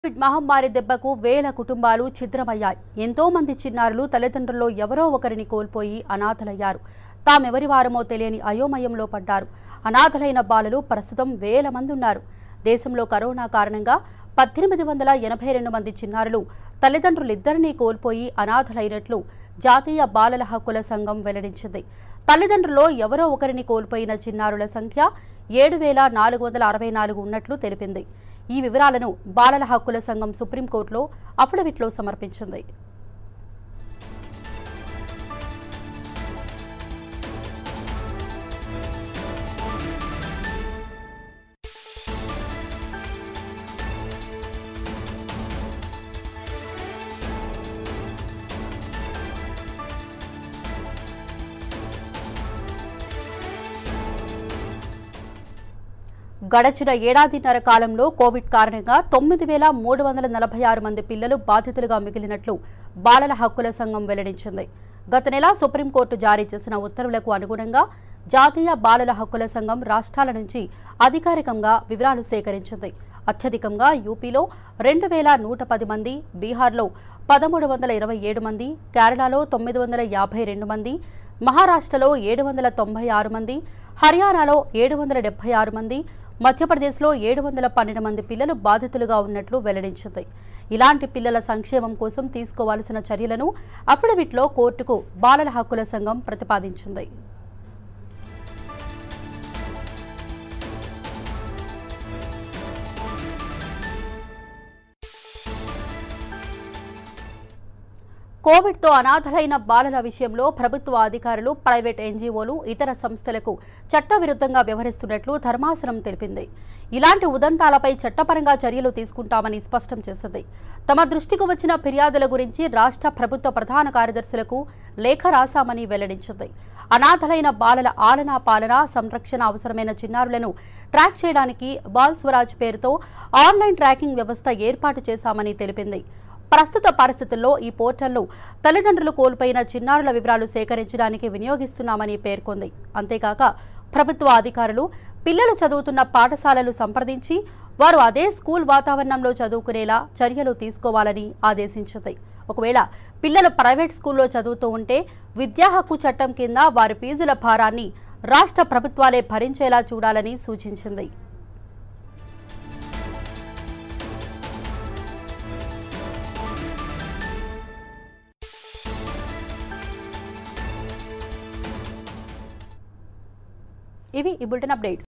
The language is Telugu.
కోవిడ్ మహమ్మారి దెబ్బకు వేల కుటుంబాలు ఛిద్రమయ్యాయి ఎంతో మంది చిన్నారులు తల్లిదండ్రుల్లో ఎవరో ఒకరిని కోల్పోయి అనాథలయ్యారు తామెవరి వారమో తెలియని అయోమయంలో పడ్డారు అనాథలైన బాలలు ప్రస్తుతం వేల మంది ఉన్నారు దేశంలో కరోనా కారణంగా పద్దెనిమిది వందల ఎనభై రెండు మంది చిన్నారులు తల్లిదండ్రులిద్దరినీ కోల్పోయి అనాథలైనట్లు జాతీయ బాలల హక్కుల సంఘం వెల్లడించింది తల్లిదండ్రుల్లో ఎవరో ఒకరిని కోల్పోయిన చిన్నారుల సంఖ్య ఏడు వేల నాలుగు వందల అరవై నాలుగు ఉన్నట్లు తెలిపింది ఈ వివరాలను బాలల హక్కుల సంఘం సుప్రీంకోర్టులో అఫిడవిట్లో సమర్పించింది గడచిన ఏడాదిన్నర కాలంలో కోవిడ్ కారణంగా తొమ్మిది వేల మూడు వందల నలభై ఆరు మంది పిల్లలు బాధితులుగా మిగిలినట్లు బాలల హక్కుల సంఘం వెల్లడించింది గత నెల సుప్రీంకోర్టు జారీ చేసిన ఉత్తర్వులకు అనుగుణంగా జాతీయ బాలల హక్కుల సంఘం రాష్ట్రాల నుంచి అధికారికంగా వివరాలు సేకరించింది అత్యధికంగా యూపీలో రెండు వేల నూట పది మంది బీహార్లో పదమూడు వందల ఇరవై ఏడు మంది కేరళలో తొమ్మిది వందల యాభై రెండు మంది మహారాష్ట్రలో ఏడు వందల తొంభై ఆరు మంది హర్యానాలో ఏడు వందల డెబ్బై ఆరు మంది మధ్యప్రదేశ్లో ఏడు వందల పన్నెండు మంది పిల్లలు బాధితులుగా ఉన్నట్లు వెల్లడించింది ఇలాంటి పిల్లల సంక్షేమం కోసం తీసుకోవాల్సిన చర్యలను అఫిడవిట్లో కోర్టుకు బాలల హక్కుల సంఘం ప్రతిపాదించింది కోవిడ్తో అనాథలైన బాలల విషయంలో ప్రభుత్వ అధికారులు ప్రైవేట్ ఎన్జీఓలు ఇతర సంస్థలకు చట్టవిరుద్ధంగా వ్యవహరిస్తున్నట్లు ధర్మాసనం తెలిపింది ఇలాంటి ఉదంతాలపై చట్టపరంగా చర్యలు తీసుకుంటామని స్పష్టం చేసింది తమ దృష్టికి వచ్చిన ఫిర్యాదుల గురించి రాష్ట్ర ప్రభుత్వ ప్రధాన కార్యదర్శులకు లేఖ రాశామని వెల్లడించింది అనాథలైన బాలల ఆలనా పాలన సంరక్షణ అవసరమైన చిన్నారులను ట్రాక్ చేయడానికి బాల్ స్వరాజ్ పేరుతో ఆన్లైన్ ట్రాకింగ్ వ్యవస్థ ఏర్పాటు చేశామని తెలిపింది ప్రస్తుత పరిస్థితుల్లో ఈ పోర్టల్ను తల్లిదండ్రులు కోల్పోయిన చిన్నారుల వివరాలు సేకరించడానికి వినియోగిస్తున్నామని పేర్కొంది అంతేకాక ప్రభుత్వ అధికారులు పిల్లలు చదువుతున్న పాఠశాలలు సంప్రదించి వారు అదే స్కూల్ వాతావరణంలో చదువుకునేలా చర్యలు తీసుకోవాలని ఆదేశించింది ఒకవేళ పిల్లలు ప్రైవేట్ స్కూల్లో చదువుతూ ఉంటే విద్యా హక్కు చట్టం కింద వారి ఫీజుల భారాన్ని రాష్ట్ర ప్రభుత్వాలే భరించేలా చూడాలని సూచించింది ఇవి ఈ బులెటిన్ అప్డేట్స్